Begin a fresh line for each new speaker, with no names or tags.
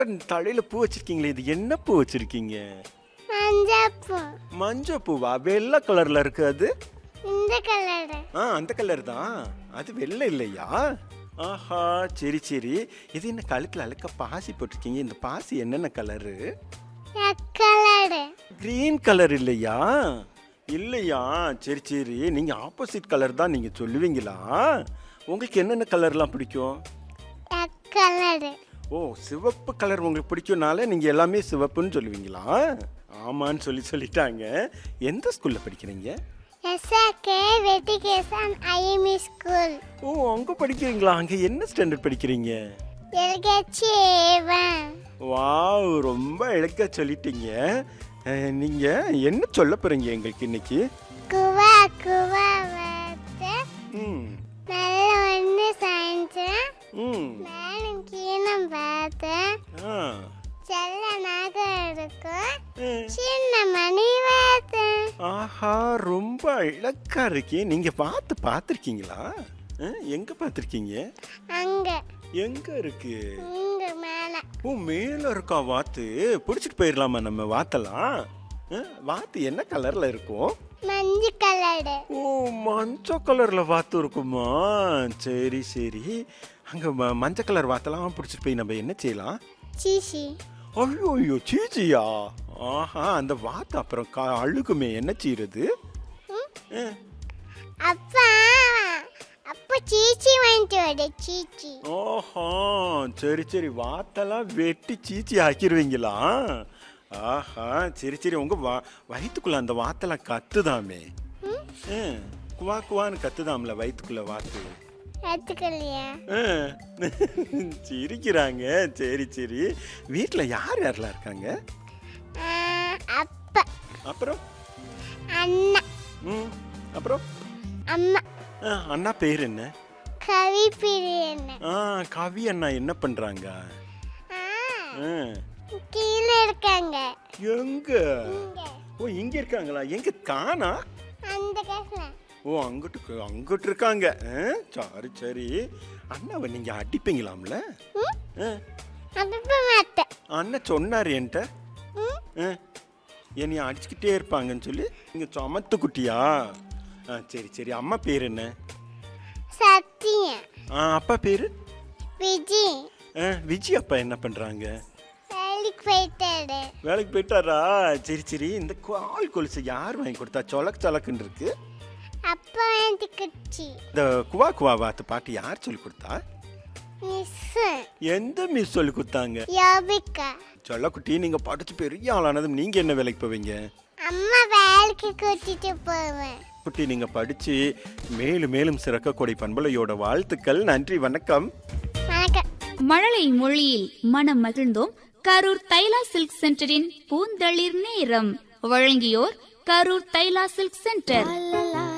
தலையில பூ வச்சிருக்கீங்களே இது என்ன பூ வச்சிருக்கீங்க
மஞ்சப்பூ
மஞ்சள் பூவா வெள்ளை கலர்ல இருக்கு அது
இந்த கலரு
ஆ அந்த கலர் தான் அது வெள்ளை இல்லையா ஆஹா சரி சரி இது என்ன கழுத்துல அழுக்க பாசி போட்டிருக்கீங்க இந்த பாசி என்னென்ன கலரு
கலரு
கிரீன் கலர் இல்லையா இல்லையா சரி சரி நீங்க ஆப்போசிட் கலர் தான் நீங்க சொல்லுவீங்களா உங்களுக்கு என்னென்ன கலர்லாம் பிடிக்கும்
கலரு
ஓ சிவப்பு கலர் உங்களுக்கு பிடிக்கும்னால நீங்க எல்லாமே சிவப்புன்னு சொல்லுவீங்களா ஆமான்னு சொல்லி சொல்லிட்டாங்க எந்த ஸ்கூல்ல படிக்கிறீங்க
எஸ்ஆர்கே வெட்டிகேசன் ஐஎம்இ ஸ்கூல்
ஓ அங்க படிக்கிறீங்களா அங்க என்ன ஸ்டாண்டர்ட் படிக்கிறீங்க
எல்கேச்சி ஏவன்
வாவ் ரொம்ப இழக்க சொல்லிட்டீங்க அஹ், நீங்க என்ன சொல்ல போறீங்க எங்களுக்கு இன்னைக்கு
குவா குவா பார்த்து
ம்
நல்ல ஒன்று சாய்ந்தேன்
ம்
மேலும் கீழே பார்த்தேன்
ஆ
செல்ல நகை இருக்கும்
அஹ்.
சின்ன மணி பார்த்தேன்
ஆஹா ரொம்ப இலக்கா இருக்கே நீங்க பார்த்து பார்த்துருக்கீங்களா அஹ், எங்க பார்த்துருக்கீங்க
அங்க
எங்க இருக்கு
இங்க மேல
ஓ மேல இருக்கா வாத்து பிடிச்சிட்டு போயிடலாமா நம்ம வாத்தெல்லாம் அஹ், வாத்து என்ன கலர்ல இருக்கும்
மஞ்சள் கலரு
ஓ மஞ்சள் கலர்ல வாத்து இருக்குமா சரி சரி அங்க ம- மஞ்சள் கலர் வாத்தெல்லாம் பிடிச்சிட்டு போய் நம்ம என்ன செய்யலாம்
சீசி
ஐயோ ஐயோ சீச்சியா ஆஹா அந்த வாத்து அப்புறம் கா அழுகுமே என்ன செய்யறது அஹ்,
அப்பா அப்பா சீச்சி வாங்கிட்டு வர சீச்சி
ஆஹா சரி சரி வாத்தெல்லாம் வெட்டி சீச்சி ஆக்கிடுவீங்களா ஆஹா சரி சரி உங்க வா வயிற்றுக்குள்ள அந்த வாத்தெல்லாம் கத்துதாமே அஹ், குவா குவான்னு கத்துதாம்ல வயிற்றுக்குள்ள வாத்து
எடுத்துக்கலையா
அஹ், சிரிக்கிறாங்க சரி சரி வீட்டில் யார் யாரெல்லாம் இருக்காங்க
அப்பா
அப்புறம்
அண்ணா
ம் அப்புறம்
அம்மா
அஹ், அண்ணா பேர் என்ன
கவி பிரியன்
ஆ கவி அண்ணா என்ன பண்றாங்க அஹ்,
கீழே இருக்காங்க
எங்க
இங்க
ஓ இங்க இருக்காங்களா எங்க காணா
அந்த கசல
ஓ அங்கிட்டு அங்கிட்டு இருக்காங்க அஹ், சரி சரி அண்ணாவை நீங்க அடிப்பீங்களாம்ல அஹ்,
அனுப்ப மாட்டேன்
அண்ணன் சொன்னார் என்கிட்ட
ம்?
அஹ், என்னைய அடிச்சுக்கிட்டே இருப்பாங்கன்னு சொல்லி நீங்க சமத்து குட்டியா ஆ சரி சரி அம்மா பேர் என்ன
சத்தியம்
ஆ அப்பா பேரு
விஜய்
ஆ, விஜய் அப்பா என்ன பண்றாங்க
வேலைக்கு போயிட்டாரு
வேலைக்கு போயிட்டாரா சரி சரி இந்த கால் கொலுசு யார் வாங்கி கொடுத்தா சொலக் சொலக்குன்னு இருக்கு
அப்பா வந்து குச்சி
இந்த குவா குவா வாத்து பாட்டு யார் சொல்லி கொடுத்தா
மிஸ்
எந்த மிஸ் சொல்லி கொடுத்தாங்க
யோபிகா
சொல்லக்குட்டி நீங்க படிச்சு பெரிய ஆளானதும் நீங்க என்ன வேலைக்கு போவீங்க
அம்மா வேலைக்கு கூட்டிட்டு போவேன்
குட்டி நீங்க படிச்சு மேலும் மேலும் சிறக்கக்கூடிய பண்பலையோட வாழ்த்துக்கள் நன்றி வணக்கம்
வணக்கம்
மழலை மொழியில் மனம் மகிழ்ந்தோம் கரூர் தைலா சில்க் சென்டரின் பூந்தளிர் நேரம் வழங்கியோர் கரூர் தைலா சில்க் சென்டர்